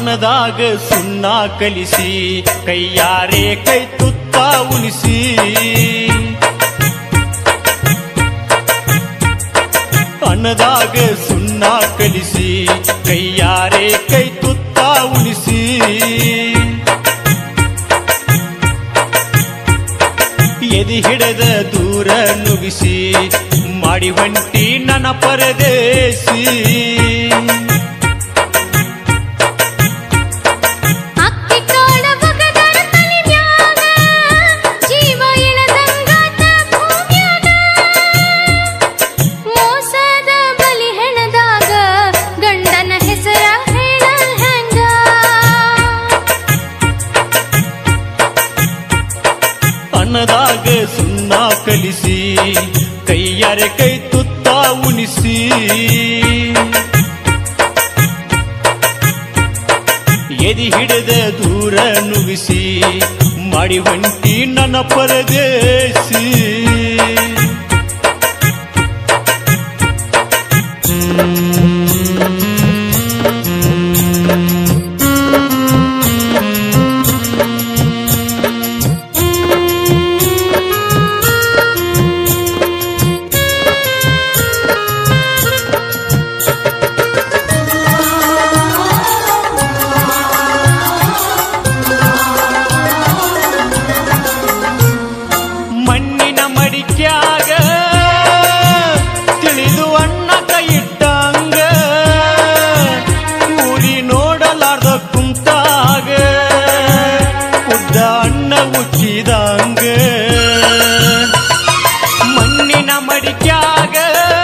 ಅನ್ನದಾಗ ಸುಣ್ಣ ಕಲಿಸಿ ಕೈಯಾರೆ ಕೈ ತುತ್ತ ಉಣಿಸಿ ಅನ್ನದಾಗ ಸುಣ್ಣ ಕಲಿಸಿ ಕೈಯಾರೆ ಕೈ ತುತ್ತ ಉಣಿಸಿ ಎದಿ ಹಿಡದ ದೂರ ನುಗ್ಗಿಸಿ ಮಾಡಿ ಹೊಂಟಿ ನನ್ನ ಪರದೇಸಿ ಅಕ್ಕಿ ಕಾಳ ಬಗದರ ತಲಿ ಮ್ಯಾಗ ಜೀವ ಇಳದಂಗಾತ ಭೂಮ್ಯಾಗ ಮೋಸದ ಬಲಿ ಹೆಣದಾಗ ಗಂಡನ ಹೆಸರ ಹೇಳಲ್ ಹೆಂಗ ಅನ್ನದಾಗ ಸುಣ್ಣ ಕಲಿಸಿ ಕೈಯಾರೆ ಕೈ ತುತ್ತ ಉಣಿಸಿ ಎದಿ ಹಿಡಿದ ದೂರ ನುಗ್ಗಿಸಿ ಮಾಡಿ ಹೊಂಟಿ ನನ್ನ ಪರದೇಸಿ ಮಣ್ಣಿನ ಮಡಿಕ್ಯಾಗ ತಿಳಿದು ಅಣ್ಣ ಕೈ ಇಟ್ಟಂಗ ಕೂಡಿ ನೋಡಲಾರ್ದ ಕುಂತಾಗ ಉದ್ದ ಅಣ್ಣ ಉಕ್ಕಿದಂಗ ಮಣ್ಣಿನ ಮಡಿಕ್ಯಾಗ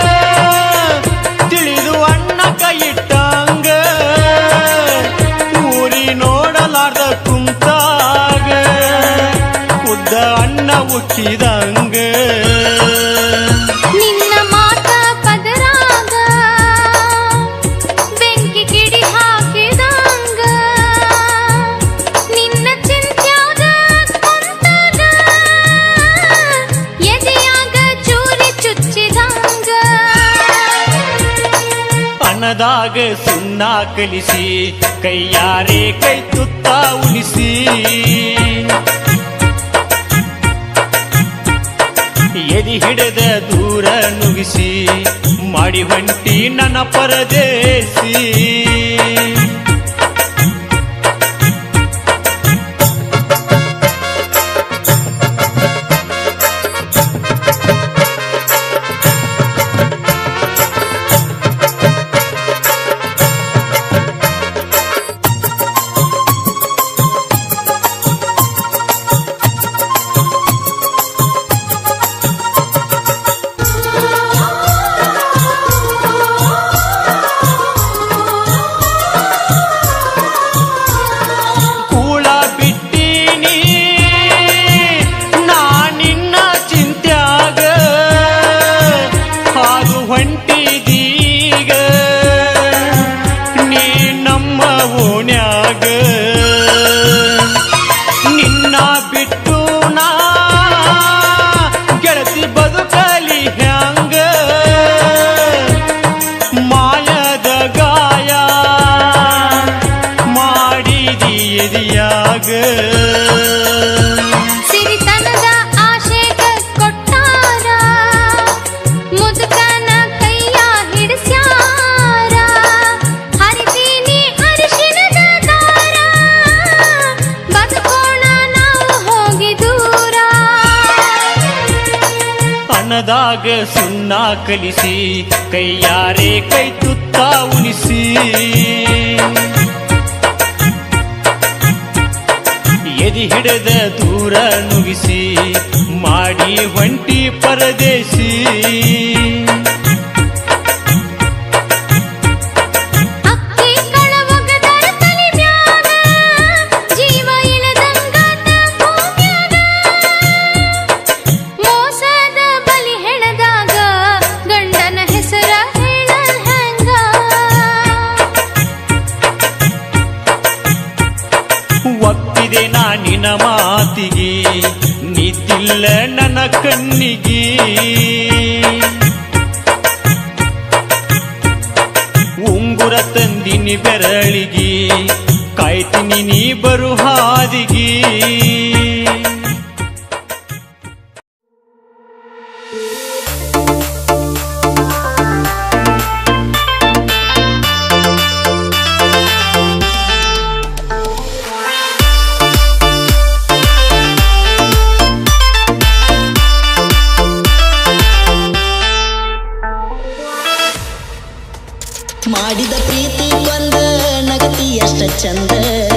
ತಿಳಿದು ಅಣ್ಣ ಕೈ ಇಟ್ಟಂಗ ಊರಿ ನೋಡಲಾರ್ದ ಕುಂತಾಗ ಉದ್ದ ಅಣ್ಣ ಉಕ್ಕಿದಂಗ ನಿನ್ನ ಮಾತ ಪದರಾಗ ಬೆಂಕಿ ಕಿಡಿ ಹಾಕಿದಂಗ ನಿನ್ನ ಚಿಂತ್ಯಾಗ ಕುಂತಾಗ ಎದೆಯಾಗ ಚೂರಿ ಚುಚ್ಚಿದಂಗ ಅನ್ನದಾಗ ಸುಣ್ಣ ಕಲಿಸಿ ಕೈಯಾರೆ ಕೈ ತುತ್ತ ಉಣಿಸಿ ಎದಿ ಹಿಡಿದ ದೂರ ನುಗ್ಗಿಸಿ ಮಾಡಿ ಹೊಂಟಿ ನನ್ನ ಪರದೇಸಿ ಕೂಳ ಬಿಟ್ಟೀನಿ ನಾ ನಿನ್ನ ಚಿಂತ್ಯಾಗ ಹಾಗು ಹೊಂಟಿದೀಗ ನೀ ನಮ್ಮ ಓಣ್ಯಾಗ ನಿನ್ನ ಬಿಟ್ಟು ನಾ ಗೆಳತಿ ಬದುಕಲಿ ಹ್ಯಾಂಗ ಮಾಯದ ಗಾಯ ಮಾಡಿದಿ ಎದಿಯಾಗ ಸಿರಿತನದ ಆಶೆಗ ಕೊಟ್ಟಾರ ಮುದುಕನ ಕೈಯ ಹಿಡಿಸ್ಯಾರ ಹರಿತೀನಿ ಅರಿಶಿಣದ ದಾರ ಬದುಕೋಣ ನಾವು ಹೋಗಿ ದೂರ ಅನ್ನದಾಗ ಸುಣ್ಣ ಕಲಿಸಿ ಕೈಯಾರೆ ಕೈ ತುತ್ತ ಉಣಿಸಿ ಎದಿ ಹಿಡಿದ ದೂರ ನುಗ್ಗಿಸಿ ಮಾಡಿ ಹೊಂಟಿ ಪರದೇಸಿ ಅಕ್ಕಿ ಕಳವಗದರ ತಲಿ ಮ್ಯಾಗ ಜೀವ ಇಳದಂಗಾತ ಭೂಮ್ಯಾಗ ಮೋಸದ ಬಲಿ ಹೆಣದಾಗ ಗಂಡನ ಹೆಸರ ಹೇಳಲ್ ಹೆಂಗ ಒಪ್ಪಿದೆ ನಾನಿನ ಮಾತಿಗೆ ನಿದ್ದಿಲ್ಲ ನನ್ನ ಕಣ್ಣಿಗೆ ಉಂಗುರ ತಂದಿನಿ ಬೆರಳಿಗೆ ಕಾಯ್ತೀನಿ ನೀ ಬರು ಹಾದಿಗಿ ಮಾಡಿದ ಪ್ರೀತಿ ಕೊಂದ ನಗತಿ ಅಷ್ಟ ಚಂದ